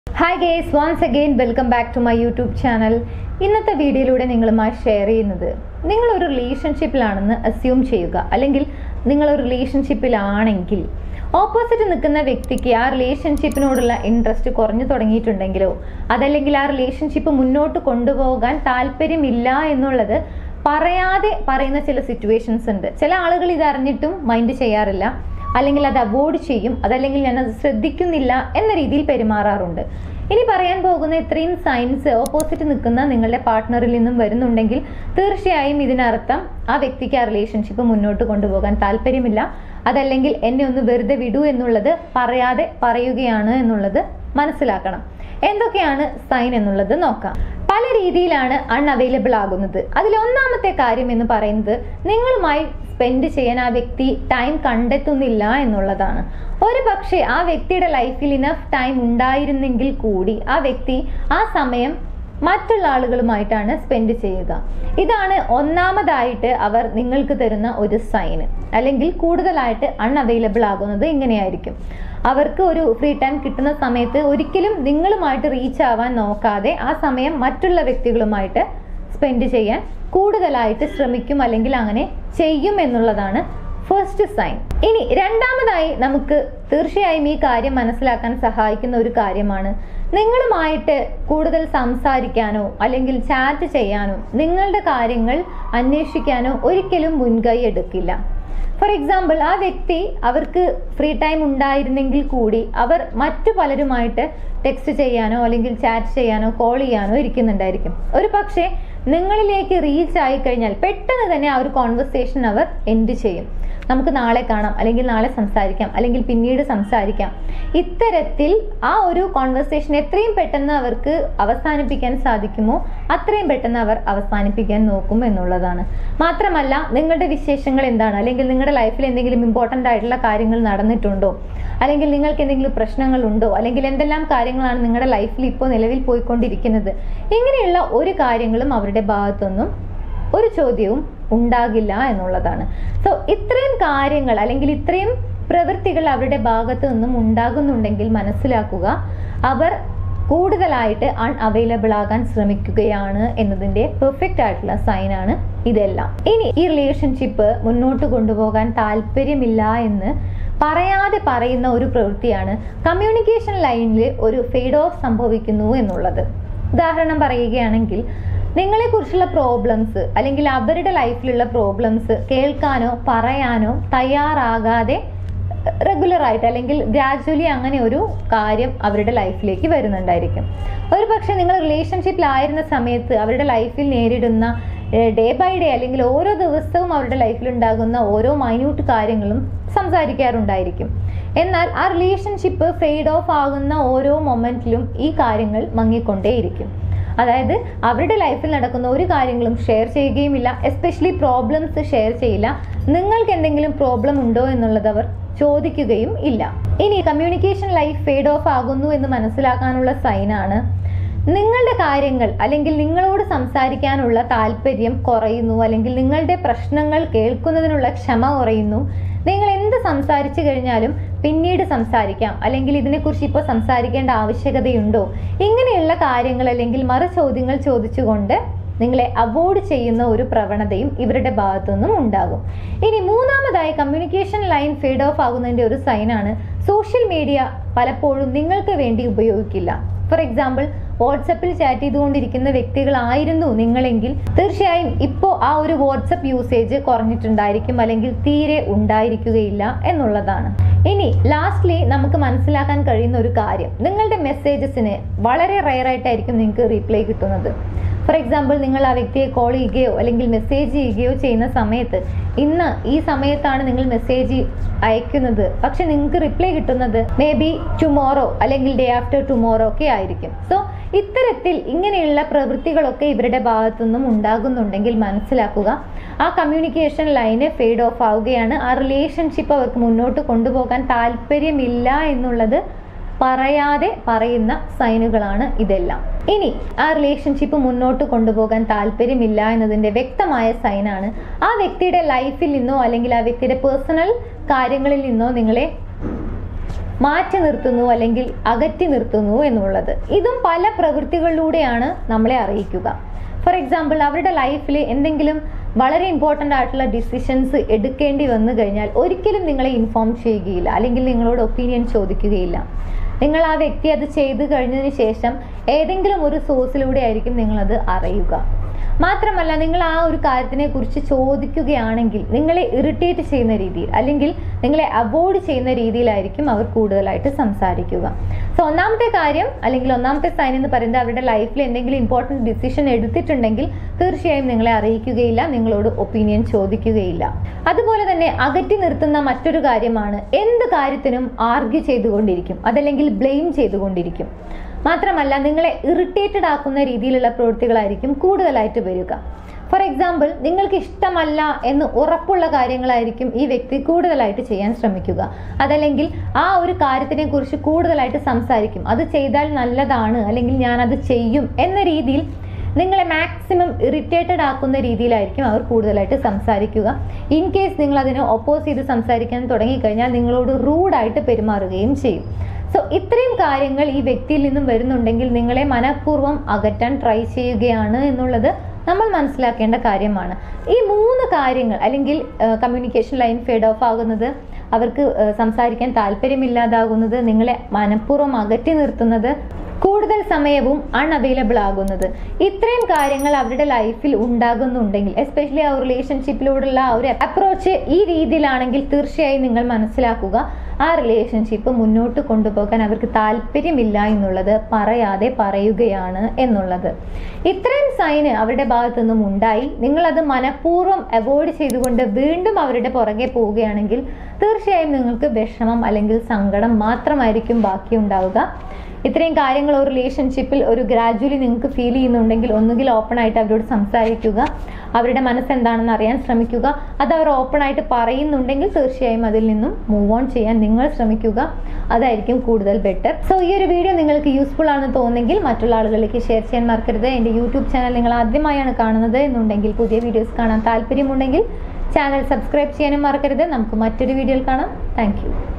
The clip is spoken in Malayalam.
hi guys once again welcome back to my YouTube channel ഇന്നത്തെ വീഡിയോയിലൂടെ നിങ്ങളുമായി ഷെയർ ചെയ്യുന്നത് നിങ്ങൾ ഒരു റിലേഷൻഷിപ്പിലാണെന്ന് അസ്യൂം ചെയ്യുക അല്ലെങ്കിൽ നിങ്ങൾ ഒരു റിലേഷൻഷിപ്പിലാണെങ്കിൽ ഓപ്പോസിറ്റ് നിൽക്കുന്ന വ്യക്തിക്ക് ആ റിലേഷൻഷിപ്പിനോടുള്ള ഇൻട്രസ്റ്റ് കുറഞ്ഞു തുടങ്ങിയിട്ടുണ്ടെങ്കിലോ അതല്ലെങ്കിൽ ആ റിലേഷൻഷിപ്പ് മുന്നോട്ട് കൊണ്ടുപോകാൻ താല്പര്യമില്ല എന്നുള്ളത് പറയാതെ പറയുന്ന ചില സിറ്റുവേഷൻസ് ഉണ്ട് ചില ആളുകൾ ഇത് അറിഞ്ഞിട്ടും മൈൻഡ് ചെയ്യാറില്ല അല്ലെങ്കിൽ അത് അവോയ്ഡ് ചെയ്യും അതല്ലെങ്കിൽ ഞാൻ അത് ശ്രദ്ധിക്കുന്നില്ല എന്ന രീതിയിൽ പെരുമാറാറുണ്ട് ഇനി പറയാൻ പോകുന്ന ഇത്രയും സയൻസ് ഓപ്പോസിറ്റ് നിൽക്കുന്ന നിങ്ങളുടെ പാർട്ട്ണറിൽ നിന്നും വരുന്നുണ്ടെങ്കിൽ തീർച്ചയായും ഇതിനർത്ഥം ആ വ്യക്തിക്ക് ആ റിലേഷൻഷിപ്പ് മുന്നോട്ട് കൊണ്ടുപോകാൻ താല്പര്യമില്ല അതല്ലെങ്കിൽ എന്നെ ഒന്ന് വെറുതെ വിടൂ എന്നുള്ളത് പറയാതെ പറയുകയാണ് എന്നുള്ളത് മനസ്സിലാക്കണം എന്തൊക്കെയാണ് സൈൻ എന്നുള്ളത് നോക്കാം പല രീതിയിലാണ് അൺഅവൈലബിൾ ആകുന്നത് അതിൽ ഒന്നാമത്തെ കാര്യം എന്ന് പറയുന്നത് നിങ്ങളുമായി സ്പെൻഡ് ചെയ്യാൻ ആ വ്യക്തി ടൈം കണ്ടെത്തുന്നില്ല എന്നുള്ളതാണ് ഒരു പക്ഷേ ആ വ്യക്തിയുടെ ലൈഫിൽ ഇനഫ് ടൈം ഉണ്ടായിരുന്നെങ്കിൽ കൂടി ആ വ്യക്തി ആ സമയം മറ്റുള്ള ആളുകളുമായിട്ടാണ് സ്പെൻഡ് ചെയ്യുക ഇതാണ് ഒന്നാമതായിട്ട് അവർ നിങ്ങൾക്ക് തരുന്ന ഒരു സൈന് അല്ലെങ്കിൽ കൂടുതലായിട്ട് അൺഅവൈലബിൾ ആകുന്നത് ഇങ്ങനെയായിരിക്കും അവർക്ക് ഒരു ഫ്രീ ടൈം കിട്ടുന്ന സമയത്ത് ഒരിക്കലും നിങ്ങളുമായിട്ട് റീച്ച് ആവാൻ നോക്കാതെ ആ സമയം മറ്റുള്ള വ്യക്തികളുമായിട്ട് സ്പെൻഡ് ചെയ്യാൻ കൂടുതലായിട്ട് ശ്രമിക്കും അല്ലെങ്കിൽ അങ്ങനെ ചെയ്യും എന്നുള്ളതാണ് ഫസ്റ്റ് സൈൻ ഇനി രണ്ടാമതായി നമുക്ക് തീർച്ചയായും ഈ കാര്യം മനസ്സിലാക്കാൻ സഹായിക്കുന്ന ഒരു കാര്യമാണ് നിങ്ങളുമായിട്ട് കൂടുതൽ സംസാരിക്കാനോ അല്ലെങ്കിൽ ചാറ്റ് ചെയ്യാനോ നിങ്ങളുടെ കാര്യങ്ങൾ അന്വേഷിക്കാനോ ഒരിക്കലും മുൻകൈ എടുക്കില്ല ഫോർ എക്സാമ്പിൾ ആ വ്യക്തി അവർക്ക് ഫ്രീ ടൈം ഉണ്ടായിരുന്നെങ്കിൽ കൂടി അവർ മറ്റു പലരുമായിട്ട് ടെക്സ്റ്റ് ചെയ്യാനോ അല്ലെങ്കിൽ ചാറ്റ് ചെയ്യാനോ കോൾ ചെയ്യാനോ ഇരിക്കുന്നുണ്ടായിരിക്കും ഒരു പക്ഷേ നിങ്ങളിലേക്ക് റീച്ച് ആയി കഴിഞ്ഞാൽ പെട്ടെന്ന് തന്നെ ആ ഒരു കോൺവെർസേഷൻ അവർ എൻഡ് ചെയ്യും നമുക്ക് നാളെ കാണാം അല്ലെങ്കിൽ നാളെ സംസാരിക്കാം അല്ലെങ്കിൽ പിന്നീട് സംസാരിക്കാം ഇത്തരത്തിൽ ആ ഒരു കോൺവെർസേഷൻ എത്രയും പെട്ടെന്ന് അവർക്ക് അവസാനിപ്പിക്കാൻ സാധിക്കുമോ അത്രയും പെട്ടെന്ന് അവർ അവസാനിപ്പിക്കാൻ നോക്കും എന്നുള്ളതാണ് മാത്രമല്ല നിങ്ങളുടെ വിശേഷങ്ങൾ എന്താണ് അല്ലെങ്കിൽ നിങ്ങളുടെ ലൈഫിൽ എന്തെങ്കിലും ഇമ്പോർട്ടൻ്റ് ആയിട്ടുള്ള കാര്യങ്ങൾ നടന്നിട്ടുണ്ടോ അല്ലെങ്കിൽ നിങ്ങൾക്ക് എന്തെങ്കിലും പ്രശ്നങ്ങളുണ്ടോ അല്ലെങ്കിൽ എന്തെല്ലാം കാര്യങ്ങളാണ് നിങ്ങളുടെ ലൈഫിൽ ഇപ്പോൾ നിലവിൽ പോയിക്കൊണ്ടിരിക്കുന്നത് ഇങ്ങനെയുള്ള ഒരു കാര്യങ്ങളും അവരുടെ ഭാഗത്തൊന്നും ഒരു ചോദ്യവും ഉണ്ടാകില്ല എന്നുള്ളതാണ് സോ ഇത്രയും കാര്യങ്ങൾ അല്ലെങ്കിൽ ഇത്രയും പ്രവൃത്തികൾ അവരുടെ ഭാഗത്തു നിന്നും ഉണ്ടാകുന്നുണ്ടെങ്കിൽ മനസ്സിലാക്കുക അവർ കൂടുതലായിട്ട് അൺഅവൈലബിൾ ആകാൻ ശ്രമിക്കുകയാണ് എന്നതിന്റെ പെർഫെക്റ്റ് ആയിട്ടുള്ള സൈൻ ആണ് ഇതെല്ലാം ഇനി ഈ റിലേഷൻഷിപ്പ് മുന്നോട്ട് കൊണ്ടുപോകാൻ താല്പര്യമില്ല എന്ന് പറയാതെ പറയുന്ന ഒരു പ്രവൃത്തിയാണ് കമ്മ്യൂണിക്കേഷൻ ലൈനിൽ ഒരു ഫെയ്ഡ് ഓഫ് സംഭവിക്കുന്നു എന്നുള്ളത് ഉദാഹരണം പറയുകയാണെങ്കിൽ നിങ്ങളെക്കുറിച്ചുള്ള പ്രോബ്ലംസ് അല്ലെങ്കിൽ അവരുടെ ലൈഫിലുള്ള പ്രോബ്ലംസ് കേൾക്കാനോ പറയാനോ തയ്യാറാകാതെ റെഗുലർ ആയിട്ട് അല്ലെങ്കിൽ ഗ്രാജുവലി അങ്ങനെ ഒരു കാര്യം അവരുടെ ലൈഫിലേക്ക് വരുന്നുണ്ടായിരിക്കും ഒരു പക്ഷേ നിങ്ങൾ റിലേഷൻഷിപ്പിലായിരുന്ന സമയത്ത് അവരുടെ ലൈഫിൽ നേരിടുന്ന ഡേ ബൈ ഡേ അല്ലെങ്കിൽ ഓരോ ദിവസവും അവരുടെ ലൈഫിൽ ഉണ്ടാകുന്ന ഓരോ മൈന്യൂട്ട് കാര്യങ്ങളും സംസാരിക്കാറുണ്ടായിരിക്കും എന്നാൽ ആ റിലേഷൻഷിപ്പ് ഫെയ്ഡ് ഓഫ് ആകുന്ന ഓരോ മൊമെന്റിലും ഈ കാര്യങ്ങൾ മങ്ങിക്കൊണ്ടേയിരിക്കും അതായത് അവരുടെ ലൈഫിൽ നടക്കുന്ന ഒരു കാര്യങ്ങളും ഷെയർ ചെയ്യുകയുമില്ല എസ്പെഷ്യലി പ്രോബ്ലംസ് ഷെയർ ചെയ്യില്ല നിങ്ങൾക്ക് എന്തെങ്കിലും പ്രോബ്ലം ഉണ്ടോ എന്നുള്ളത് അവർ ചോദിക്കുകയും ഇല്ല ഇനി കമ്മ്യൂണിക്കേഷൻ ലൈഫ് ഫെയ്ഡ് ഓഫ് ആകുന്നു എന്ന് മനസ്സിലാക്കാനുള്ള സൈനാണ് നിങ്ങളുടെ കാര്യങ്ങൾ അല്ലെങ്കിൽ നിങ്ങളോട് സംസാരിക്കാനുള്ള താല്പര്യം കുറയുന്നു അല്ലെങ്കിൽ നിങ്ങളുടെ പ്രശ്നങ്ങൾ കേൾക്കുന്നതിനുള്ള ക്ഷമ കുറയുന്നു നിങ്ങൾ എന്ത് സംസാരിച്ചു കഴിഞ്ഞാലും പിന്നീട് സംസാരിക്കാം അല്ലെങ്കിൽ ഇതിനെക്കുറിച്ച് ഇപ്പോൾ സംസാരിക്കേണ്ട ആവശ്യകതയുണ്ടോ ഇങ്ങനെയുള്ള കാര്യങ്ങൾ അല്ലെങ്കിൽ മറു ചോദ്യങ്ങൾ ചോദിച്ചുകൊണ്ട് നിങ്ങളെ അവോയ്ഡ് ചെയ്യുന്ന ഒരു പ്രവണതയും ഇവരുടെ ഭാഗത്തുനിന്നും ഉണ്ടാകും ഇനി മൂന്നാമതായി കമ്മ്യൂണിക്കേഷൻ ലൈൻ ഫീഡ് ഓഫ് ആകുന്നതിൻ്റെ ഒരു സൈനാണ് സോഷ്യൽ മീഡിയ പലപ്പോഴും നിങ്ങൾക്ക് വേണ്ടി ഉപയോഗിക്കില്ല ഫോർ എക്സാമ്പിൾ വാട്സപ്പിൽ ചാറ്റ് ചെയ്തുകൊണ്ടിരിക്കുന്ന വ്യക്തികളായിരുന്നു നിങ്ങളെങ്കിൽ തീർച്ചയായും ഇപ്പോൾ ആ ഒരു വാട്സപ്പ് യൂസേജ് കുറഞ്ഞിട്ടുണ്ടായിരിക്കും അല്ലെങ്കിൽ തീരെ ഉണ്ടായിരിക്കുകയില്ല എന്നുള്ളതാണ് ഇനി ലാസ്റ്റ്ലി നമുക്ക് മനസ്സിലാക്കാൻ കഴിയുന്ന ഒരു കാര്യം നിങ്ങളുടെ മെസ്സേജസിന് വളരെ റയർ ആയിട്ടായിരിക്കും നിങ്ങൾക്ക് റീപ്ലൈ കിട്ടുന്നത് ഫോർ എക്സാമ്പിൾ നിങ്ങൾ ആ വ്യക്തിയെ കോൾ ചെയ്യുകയോ അല്ലെങ്കിൽ മെസ്സേജ് ചെയ്യുകയോ ചെയ്യുന്ന സമയത്ത് ഇന്ന് ഈ സമയത്താണ് നിങ്ങൾ മെസ്സേജ് അയക്കുന്നത് പക്ഷെ നിങ്ങൾക്ക് റിപ്ലൈ കിട്ടുന്നത് മേ ബി ടുമോറോ അല്ലെങ്കിൽ ഡേ ആഫ്റ്റർ ടുമോറോ ഒക്കെ ആയിരിക്കും സോ ഇത്തരത്തിൽ ഇങ്ങനെയുള്ള പ്രവൃത്തികളൊക്കെ ഇവരുടെ ഭാഗത്തുനിന്നും ഉണ്ടാകുന്നുണ്ടെങ്കിൽ മനസ്സിലാക്കുക ആ കമ്മ്യൂണിക്കേഷൻ ലൈന് ഫെയ്ഡ് ഓഫ് ആവുകയാണ് ആ റിലേഷൻഷിപ്പ് അവർക്ക് മുന്നോട്ട് കൊണ്ടുപോകാൻ താല്പര്യമില്ല എന്നുള്ളത് പറയാതെ പറയുന്ന സൈനുകളാണ് ഇതെല്ലാം ഇനി ആ റിലേഷൻഷിപ്പ് മുന്നോട്ട് കൊണ്ടുപോകാൻ താല്പര്യമില്ല എന്നതിന്റെ വ്യക്തമായ സൈനാണ് ആ വ്യക്തിയുടെ ലൈഫിൽ നിന്നോ അല്ലെങ്കിൽ ആ വ്യക്തിയുടെ പേഴ്സണൽ കാര്യങ്ങളിൽ നിന്നോ നിങ്ങളെ മാറ്റി നിർത്തുന്നു അല്ലെങ്കിൽ അകറ്റി നിർത്തുന്നു എന്നുള്ളത് ഇതും പല പ്രവൃത്തികളിലൂടെയാണ് നമ്മളെ അറിയിക്കുക ഫോർ എക്സാമ്പിൾ അവരുടെ ലൈഫിൽ എന്തെങ്കിലും വളരെ ഇമ്പോർട്ടൻ്റ് ആയിട്ടുള്ള ഡിസിഷൻസ് എടുക്കേണ്ടി വന്നു കഴിഞ്ഞാൽ ഒരിക്കലും നിങ്ങളെ ഇൻഫോം ചെയ്യുകയില്ല അല്ലെങ്കിൽ നിങ്ങളോട് ഒപ്പീനിയൻ ചോദിക്കുകയില്ല നിങ്ങൾ ആ വ്യക്തി അത് ചെയ്തു കഴിഞ്ഞതിന് ശേഷം ഏതെങ്കിലും ഒരു സോഴ്സിലൂടെ ആയിരിക്കും നിങ്ങളത് അറിയുക മാത്രമല്ല നിങ്ങൾ ആ ഒരു കാര്യത്തിനെ കുറിച്ച് ചോദിക്കുകയാണെങ്കിൽ നിങ്ങളെ ഇറിറ്റേറ്റ് ചെയ്യുന്ന രീതിയിൽ അല്ലെങ്കിൽ നിങ്ങളെ അവോയ്ഡ് ചെയ്യുന്ന രീതിയിലായിരിക്കും അവർ കൂടുതലായിട്ട് സംസാരിക്കുക സോ ഒന്നാമത്തെ കാര്യം അല്ലെങ്കിൽ ഒന്നാമത്തെ സൈൻ എന്ന് പറയുന്നത് അവരുടെ ലൈഫിൽ എന്തെങ്കിലും ഇമ്പോർട്ടൻറ്റ് ഡിസിഷൻ എടുത്തിട്ടുണ്ടെങ്കിൽ തീർച്ചയായും നിങ്ങളെ അറിയിക്കുകയില്ല നിങ്ങളോട് ഒപ്പീനിയൻ ചോദിക്കുകയില്ല അതുപോലെ തന്നെ അകറ്റി നിർത്തുന്ന മറ്റൊരു കാര്യമാണ് എന്ത് കാര്യത്തിനും ആർഗ്യൂ ചെയ്തുകൊണ്ടിരിക്കും അതല്ലെങ്കിൽ ബ്ലെയിം ചെയ്തുകൊണ്ടിരിക്കും മാത്രമല്ല നിങ്ങളെ ഇറിറ്റേറ്റഡ് ആക്കുന്ന രീതിയിലുള്ള പ്രവൃത്തികളായിരിക്കും കൂടുതലായിട്ട് വരിക ഫോർ എക്സാമ്പിൾ നിങ്ങൾക്ക് ഇഷ്ടമല്ല എന്ന് ഉറപ്പുള്ള കാര്യങ്ങളായിരിക്കും ഈ വ്യക്തി കൂടുതലായിട്ട് ചെയ്യാൻ ശ്രമിക്കുക അതല്ലെങ്കിൽ ആ ഒരു കാര്യത്തിനെ കുറിച്ച് കൂടുതലായിട്ട് സംസാരിക്കും അത് ചെയ്താൽ നല്ലതാണ് അല്ലെങ്കിൽ ഞാൻ അത് ചെയ്യും എന്ന രീതിയിൽ നിങ്ങളെ മാക്സിമം ഇറിറ്റേറ്റഡ് ആക്കുന്ന രീതിയിലായിരിക്കും അവർ കൂടുതലായിട്ട് സംസാരിക്കുക ഇൻ കേസ് നിങ്ങൾ അതിനെ ഒപ്പോസ് ചെയ്ത് സംസാരിക്കാൻ തുടങ്ങിക്കഴിഞ്ഞാൽ നിങ്ങളോട് റൂഡായിട്ട് പെരുമാറുകയും ചെയ്യും സോ ഇത്രയും കാര്യങ്ങൾ ഈ വ്യക്തിയിൽ നിന്നും വരുന്നുണ്ടെങ്കിൽ നിങ്ങളെ മനഃപൂർവ്വം അകറ്റാൻ ട്രൈ ചെയ്യുകയാണ് എന്നുള്ളത് നമ്മൾ മനസ്സിലാക്കേണ്ട കാര്യമാണ് ഈ മൂന്ന് കാര്യങ്ങൾ അല്ലെങ്കിൽ കമ്മ്യൂണിക്കേഷൻ ലൈൻ ഫേഡ് ഓഫ് ആകുന്നത് അവർക്ക് ഏഹ്, സംസാരിക്കാൻ താല്പര്യമില്ലാതാകുന്നത് നിങ്ങളെ മനഃപൂർവ്വം അകറ്റി നിർത്തുന്നത് കൂടുതൽ സമയവും അൺഅവൈലബിൾ ആകുന്നത് ഇത്രയും കാര്യങ്ങൾ അവരുടെ ലൈഫിൽ ഉണ്ടാകുന്നുണ്ടെങ്കിൽ എസ്പെഷ്യലി ആ റിലേഷൻഷിപ്പിലൂടെയുള്ള ആ ഒരു അപ്രോച്ച് ഈ രീതിയിലാണെങ്കിൽ തീർച്ചയായും നിങ്ങൾ മനസ്സിലാക്കുക ആ റിലേഷൻഷിപ്പ് മുന്നോട്ട് കൊണ്ടുപോകാൻ അവർക്ക് താല്പര്യമില്ല എന്നുള്ളത് പറയാതെ പറയുകയാണ് എന്നുള്ളത് ഇത്രയും സൈന് അവരുടെ ഭാഗത്തു നിന്നും ഉണ്ടായി നിങ്ങളത് മനഃപൂർവ്വം അവോയ്ഡ് ചെയ്തുകൊണ്ട് വീണ്ടും അവരുടെ പുറകെ പോവുകയാണെങ്കിൽ തീർച്ചയായും നിങ്ങൾക്ക് വിഷമം അല്ലെങ്കിൽ സങ്കടം മാത്രമായിരിക്കും ബാക്കി ഉണ്ടാവുക ഇത്രയും കാര്യങ്ങൾ ഒരു റിലേഷൻഷിപ്പിൽ ഒരു ഗ്രാജുവലി നിങ്ങൾക്ക് ഫീൽ ചെയ്യുന്നുണ്ടെങ്കിൽ ഒന്നുകിൽ ഓപ്പൺ ആയിട്ട് അവരോട് സംസാരിക്കുക അവരുടെ മനസ്സെന്താണെന്ന് അറിയാൻ ശ്രമിക്കുക അത് അവർ ഓപ്പൺ ആയിട്ട് പറയുന്നുണ്ടെങ്കിൽ തീർച്ചയായും അതിൽ നിന്നും മൂവ് ഓൺ ചെയ്യാൻ നിങ്ങൾ ശ്രമിക്കുക അതായിരിക്കും കൂടുതൽ ബെറ്റർ സോ ഈ ഒരു വീഡിയോ നിങ്ങൾക്ക് യൂസ്ഫുൾ ആണെന്ന് തോന്നുന്നെങ്കിൽ മറ്റുള്ള ആളുകളിലേക്ക് ഷെയർ ചെയ്യാൻ മറക്കരുത് എൻ്റെ യൂട്യൂബ് ചാനൽ നിങ്ങൾ ആദ്യമായാണ് കാണുന്നത് എന്നുണ്ടെങ്കിൽ പുതിയ വീഡിയോസ് കാണാൻ താല്പര്യമുണ്ടെങ്കിൽ ചാനൽ സബ്സ്ക്രൈബ് ചെയ്യാനും മറക്കരുത് നമുക്ക് മറ്റൊരു വീഡിയോയിൽ കാണാം താങ്ക്